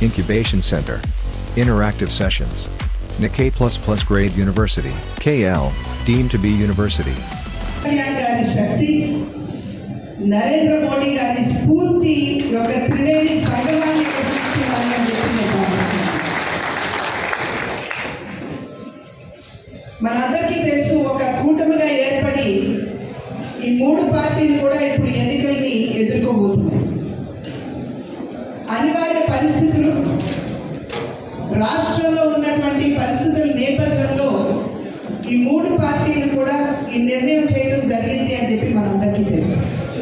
Incubation Center. Interactive sessions. Nikkei Plus Plus Grade University. KL, deemed to be university. Kalyan గారి శక్తి నరేంద్ర మోడీ గారి స్ఫూర్తి యొక్క త్రివేణి సంగమాన్ని ఇక్కడ చూస్తున్నారని చెప్పి నేను భావిస్తున్నాను మనందరికీ తెలుసు ఒక కూటమిగా ఏర్పడి ఈ మూడు పార్టీలు కూడా ఇప్పుడు ఎన్నికల్ని ఎదుర్కోబోతున్నాయి అనివార్య పరిస్థితులు రాష్ట్రంలో ఉన్నటువంటి పరిస్థితుల నేపథ్యంలో ఈ మూడు పార్టీలు కూడా ఈ నిర్ణయం చేయడం జరిగింది అని చెప్పి మనందరికీ తెలుసు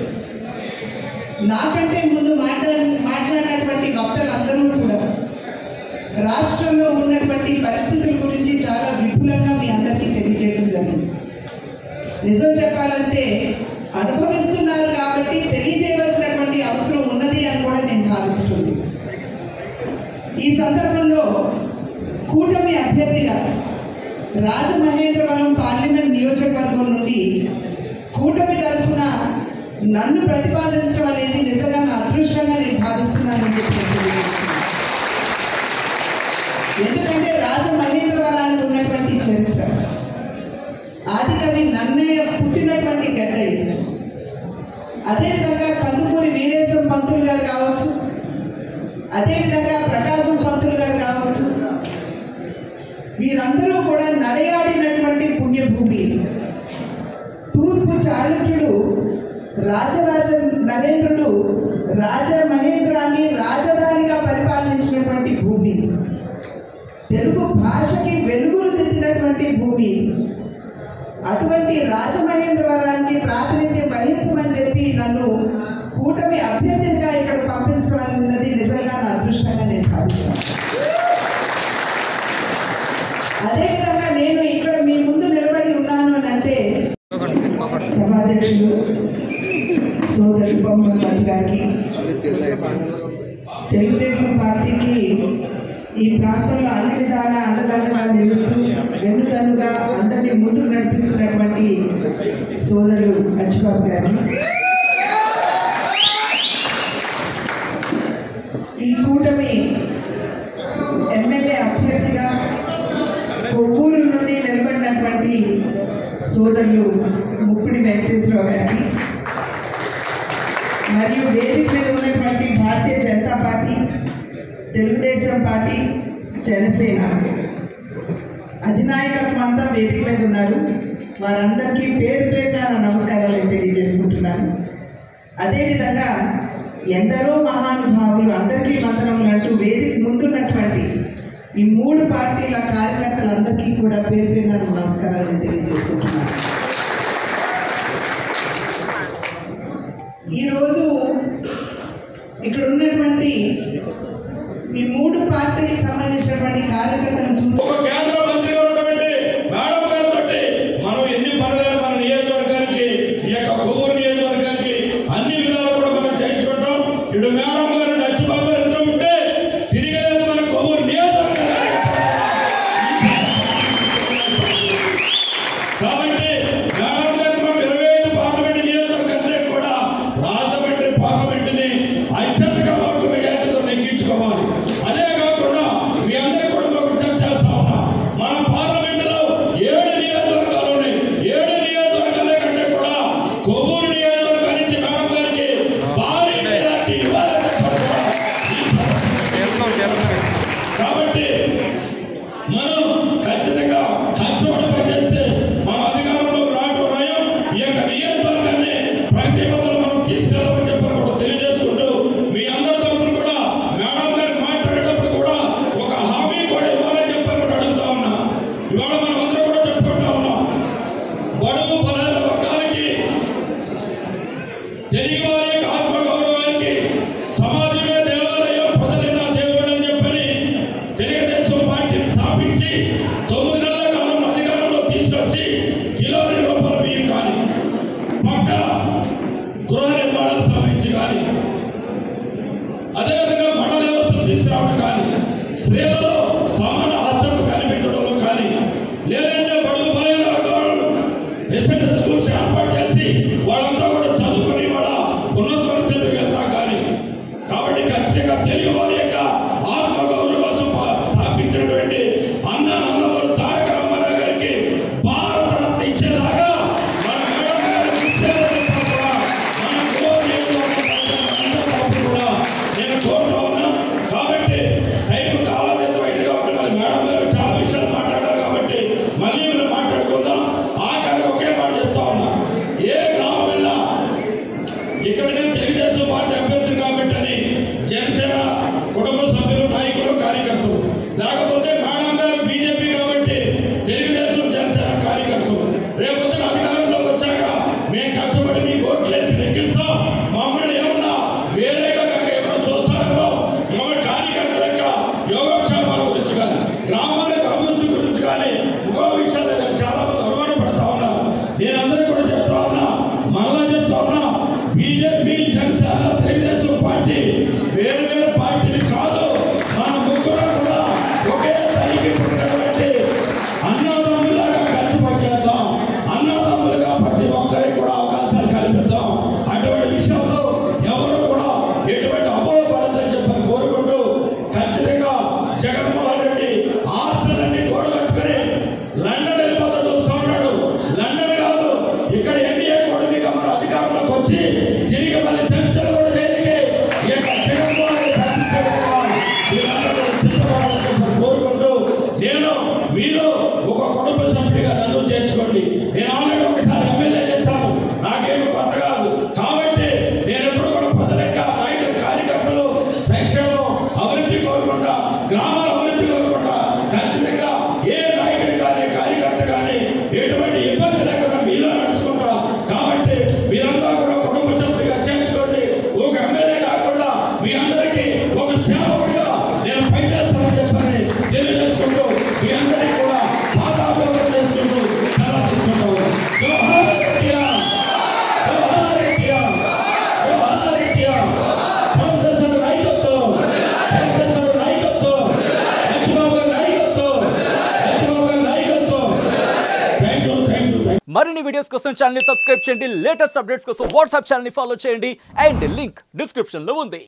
నాకంటే ముందు మాట్లా మాట్లాడినటువంటి వక్తలందరూ కూడా రాష్ట్రంలో ఉన్నటువంటి పరిస్థితుల గురించి చాలా విపులంగా మీ అందరికీ తెలియజేయడం జరిగింది నిజం చెప్పాలంటే అనుభవిస్తున్నారు కాబట్టి తెలియజేయవలసినటువంటి అవసరం ఉన్నది అని కూడా నేను భావిస్తుంది ఈ సందర్భంలో కూటమి అభ్యర్థిగా రాజమహేంద్రవరం పార్లమెంట్ నియోజకవర్గం నుండి కూటమి తరఫున నన్ను ప్రతిపాదించడం అనేది నిజంగా నా అదృష్టంగా నేను భావిస్తున్నానని చెప్పి నేను తెలియజేస్తున్నాను. ఎందుకంటే రాజమహేంద్రవరానికి ఉన్నటువంటి చరిత్ర ఆదికవి నన్నయ్య పుట్టినటువంటి గడ్డ ఇది అదేవిధంగా కందుకూరి వీరేశం పంతులు గారు కావచ్చు అదేవిధంగా ప్రకాశం పంతులు గారు కావచ్చు వీరందరూ కూడా నడయాడినటువంటి పుణ్యభూమి ఇది. తూర్పు చాళుక్యుడు రాజరాజ నరేంద్రుడు రాజ మహేంద్రాన్ని రాజధానిగా పరిపాలించినటువంటి భూమి ఇది. తెలుగు భాషకి వెలుగులు దిద్దినటువంటి భూమి ఇది. అటువంటి రాజమహేంద్రవరానికి ప్రాతినిధ్యం వహించమని చెప్పి నన్ను కూటమి అభ్యర్థిగా ఇక్కడ పంపించడం అన్నది నిజంగా నా అదృష్టంగా నేను భావిస్తాను అదేవిధంగా నేను ఇక్కడ మీ ముందు నిలబడి ఉన్నాను అని అంటే సభాధ్యక్షులు సోదరి బొమ్మలపతి గారికి తెలుగుదేశం పార్టీకి ఈ ప్రాంతంలో అన్ని విధాల అండదండగా నిలుస్తూ వెన్నుదన్నుగా అందరినీ ముందుకు నడిపిస్తున్నటువంటి సోదరులు అచ్చిబాబు గారిని ఈ కూటమి ఎమ్మెల్యే అభ్యర్థిగా కొవ్వూరు నుండి నిలబడినటువంటి సోదరులు ముప్పిడి వెంకటేశ్వరరావు గారికి మరియు వేదిక మీద ఉన్నటువంటి భారతీయ జనతా పార్టీ తెలుగుదేశం పార్టీ జనసేన అధినాయకత్వం అంతా వేదిక మీద ఉన్నారు వారందరికీ పేరు పేరున నా నమస్కారాలు తెలియజేసుకుంటున్నాను అదేవిధంగా ఎందరో మహానుభావులు అందరికీ వందనములు అంటూ వేదిక ముందున్నటువంటి ఈ మూడు పార్టీల కార్యకర్తలందరికీ కూడా పేరు పేరున నా నమస్కారాలు నేను తెలియజేసుకుంటున్నాను ఈరోజు ఇక్కడ ఉన్నటువంటి ఈ మూడు పార్టీలకు సంబంధించినటువంటి కార్యకర్తలను చూసి ఒక కేంద్ర మంత్రిగా ఉన్నటువంటి మేడం గారితో మనం ఎన్ని పనులైనా మన నియోజకవర్గానికి ఈ యొక్క కొవ్వూరు నియోజకవర్గానికి అన్ని విధాలు కూడా మనం చేయించుకుంటాం ఇటు మేడం గారు నచ్చిబాబు గారు ఇద్దరు ఉంటే తిరిగలేదు మన కొవ్వూరు నియోజకవర్గానికి కాబట్టి మేడం గారు మనం ఇరవై ఐదు పార్లమెంట్ నియోజకవర్గాన్ని కూడా రాజమండ్రి పార్లమెంట్ని అత్యధిక ఓట్లు మెజార్టీతో నెగ్గించుకోవాలి అదే కాకుండా మీ అందరికీ కూడా ఒక విజ్ఞప్తి చేస్తా ఉన్నా మన పార్లమెంట్ లో ఏడు నియోజకవర్గాలు ఉన్నాయి ఏడు నియోజకవర్గాల కంటే కూడా కొవ్వూరు నియోజకవర్గం నుంచి మేడం గారికి భారీ మెజార్టీ ఇవ్వాలని చెప్పి కూడా ఈ సందర్భంగా కాబట్టి మనం ఖచ్చితంగా కష్టపడి పనిచేస్తే మనం అధికారంలోకి రావడం రాయం ఈ యొక్క నియోజకవర్గాన్ని ప్రగతి పథంలో మనం తీసుకెళ్ళమని చెప్పని కూడా తెలియజేసుకుంటూ మీ అందరి తరఫున కూడా మేడం గారు మాట్లాడేటప్పుడు కూడా ఒక హామీ కూడా ఇవ్వాలని చెప్పని కూడా అడుగుతా ఉన్నా ఇవాళ మనం అందరం కూడా చెప్పుకుంటా ఉన్నాం బడుగు బలైన వర్గానికి తెలుగు వారి యొక్క ఆత్మ గౌరవానికి సమాజమే దేవాలయం ప్రజలైన దేవుడు అని చెప్పని తెలుగుదేశం పార్టీని స్థాపించి తొమ్మిది నెలల కాలంలో అధికారంలో తీసుకొచ్చి కిలోల రూపాయల బియ్యం కానీ పక్క గృహ నిర్మాణాలకు సంబంధించి కానీ అదేవిధంగా మండల వ్యవస్థను తీసుకురావడం కానీ స్త్రీలలో సమాన హస్తము కనిపెట్టడంలో కానీ లేదంటే బడుగు బలైన వర్గాలను రెసిడెంట్ స్కూల్స్ ఏర్పాటు చేసి వాళ్ళంతా కూడా చదువుకుని వాళ్ళ ఉన్నతమైన చదువుకు వెళ్తాం కానీ కాబట్టి ఖచ్చితంగా తెలుగు వారి యొక్క ఆత్మ గ్రామాల అభివృద్ధి కోరుకుంటా ఖచ్చితంగా ఏ నాయకుడు కానీ కార్యకర్త కానీ ఎటువంటి ఇబ్బంది లేకుండా మీలో నడుచుకుంటా కాబట్టి మీరంతా కూడా కుటుంబ సభ్యులుగా చేర్చుకోండి ఒక ఎమ్మెల్యే కాకుండా మీ అందరికీ ఒక సేవకుడిగా నేను పనిచేస్తానని చెప్పని తెలియజేసుకుంటూ మీ అందరికీ కూడా పాదాభివందనం చేసుకుంటూ సెలవు తీసుకుంటాము జోహార్ ఎన్టీఆర్! జోహార్ ఎన్టీఆర్! జోహార్ ఎన్టీఆర్! భారతదేశం నాయకత్వం భారతదేశం నాయకత్వం లక్ష్మీబాబు గారి నాయకత్వం లక్ష్మీబాబు గారి నాయకత్వం thank you thank you thank you మరిన్ని వీడియోస్ కోసం ఛానల్ సబ్స్క్రైబ్ చేయండి లేటెస్ట్ అప్డేట్స్ కోసం వాట్సాప్ ఛానల్ ఫాలో చేయండి అండ్ లింక్ డిస్క్రిప్షన్ లో ఉంది